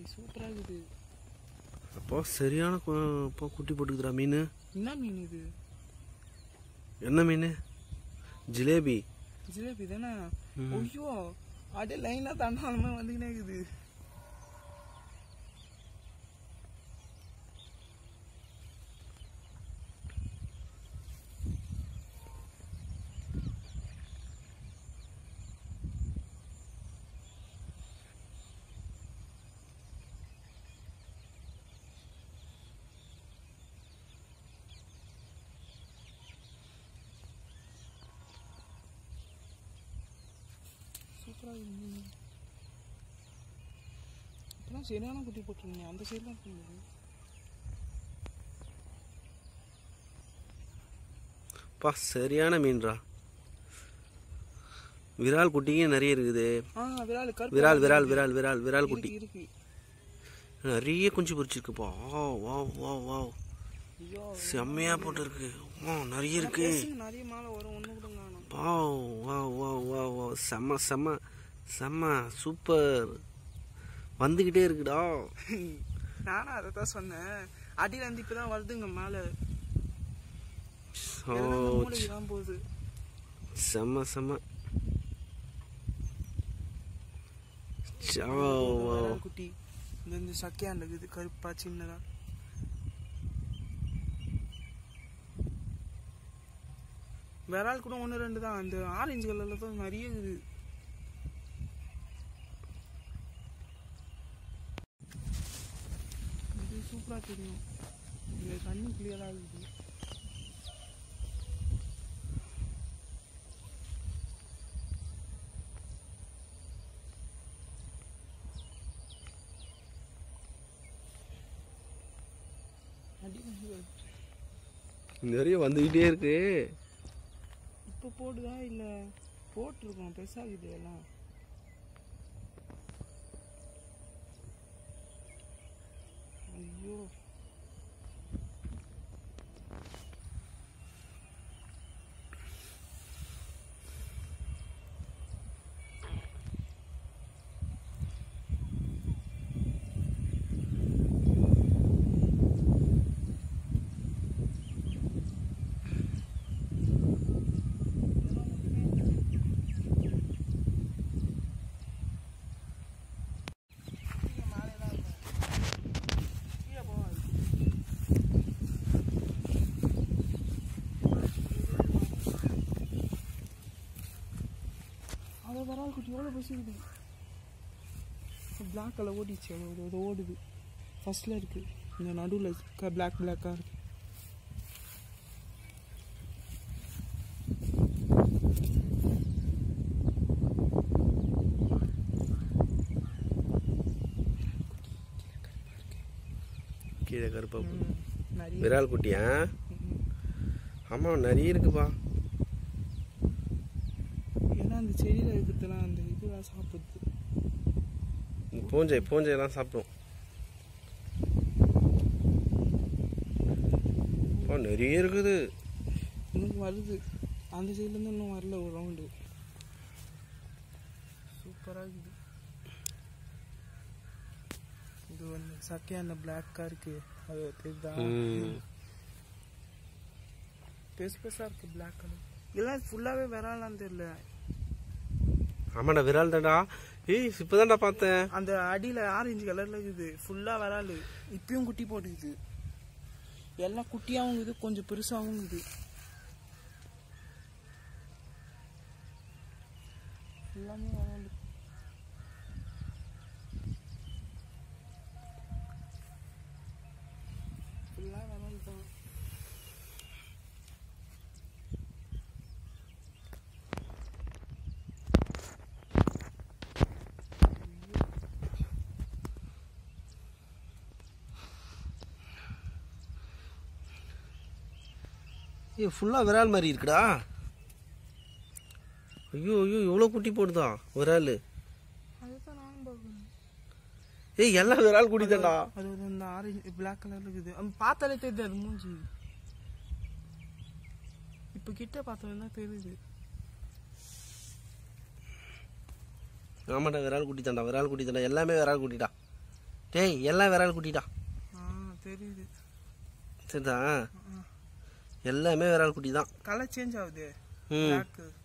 சூப்பரா இருக்குது அப்போ சரியான கு- அப்போ குட்டி போட்டுக்குதுடா மீன் என்ன மீன் இது என்ன மீன் ஜிலேபி ஜிலேபி தானே ஐயோ அப்படியே லைனா தாண்டாலுமே வந்துக்கினே இருக்குது சூப்பரா இருக்குது மீன் இப்பெல்லாம் சரியான குட்டி போட்டுருங்க அந்த சைட்லாம் இருக்குது பா சரியான மீன்டா விரால் குட்டிங்க நிறைய இருக்குது ஆ விரால் கருப்பு விரால் விரால் விரால் விரால் விரால் குட்டி இருக்கு இருக்கு நிறைய குஞ்சு பொரிச்சிருக்குப்பா வா வா வா வா ஐயோ செம்மையா போட்டிருக்கு வா நிறைய இருக்கு பேசுங்க, நிறைய மாலை வரும் ஒண்ணு கூட காணும் வா வா வா வா வா செம்ம செம்ம செம்ம சூப்பர் வந்துக்கிட்டே இருக்குடா நானும் அதை தான் சொன்னேன் அடியில இருந்து இப்பதான் வருதுங்க மேல ஓ எல்லாம் இந்த மூளைக்கு தான் போகுது செம்ம செம்ம சா, வா. விரால் குட்டி இந்த இந்த சக்கையாண்ட இருக்குது கருப்பா சின்னதா விரால் கூட ஒன்று ரெண்டு தான் அந்த ஆரஞ்சு கலர்ல தான் நிறைய இருக்குது இது சூப்பரா தெரியும் இந்த தண்ணி கிளியரா இருக்குது அடி நிறைய வந்துக்கிட்டே இருக்கு இப்போ போடுதா இல்லை போட்டிருக்கோம் பெருசாகுது எல்லாம் ஐயோ கீழே மேலேலாம் இருக்கும் கீழே போகாது அதை வரால் குட்டி எவ்வளோ பசிக்குது பிளாக் கலர் ஓடிச்சு அது அது ஓடுது ஃபர்ஸ்ட்ல இருக்கு இந்த நடுவில் பிளாக் பிளாக்காக இருக்கு கீழே கருப்பா ம், நிறைய விரால் குட்டியா ம். ஆமா நிறைய இருக்குப்பா ஏன்னா அந்த செடியில் இருக்கிறதுலாம் அந்த இதுலாம் சாப்பிடுது இந்த பூஞ்சை பூஞ்சையெல்லாம் சாப்பிடும் அப்பா நிறைய இருக்குது இன்னும் வருது அந்த சைட்லேருந்து இன்னும் வரல ஒரு ரவுண்டு சூப்பராக இருக்குது இது வந்து சக்கையான பிளாக்காக இருக்கு அது தெரியுதா ம். பெருசு பெருசாக இருக்கு பிளாக் கலர் இதெல்லாம் ஃபுல்லாகவே விராலான்னு தெரியல ஆமாடா விரால் தான்டா ஏய் இப்பதான்டா பார்த்தேன் அந்த அடியில் ஆரஞ்சு கலரில் இருக்குது ஃபுல்லாக விரால் இப்பயும் குட்டி போட்டுக்குது எல்லாம் குட்டியாகவும் இருக்குது கொஞ்சம் பெருசாகவும் இருக்குது எல்லாமே விரால் ஃபுல்லாக விரால் தான் ஏய் ஃபுல்லா விரால் மாதிரி இருக்குடா ஐயோ ஐயோ எவ்வளோ குட்டி போடுதா விரால் அதுதான் நானும் பார்க்கணும் ஏய் எல்லாம் விரால் குட்டி தான்டா அது ஒரு இந்த ஆரஞ்சு பிளாக் கலர்ல இருக்குது அது பார்த்தாலே தெரியுது அது மூஞ்சி இப்போ கிட்ட பார்த்தோம்னா தெரியுது ஆமாடா விரால் குட்டி தான்டா விரால் குட்டி தான்டா எல்லாமே விரால் குட்டிடா டேய் எல்லாம் விரால் குட்டி தான் ஆ தெரியுது சரிதான் எல்லாமே விரால் குட்டி தான் கலர் சேஞ்ச் ஆகுது ம் பிளாக்கு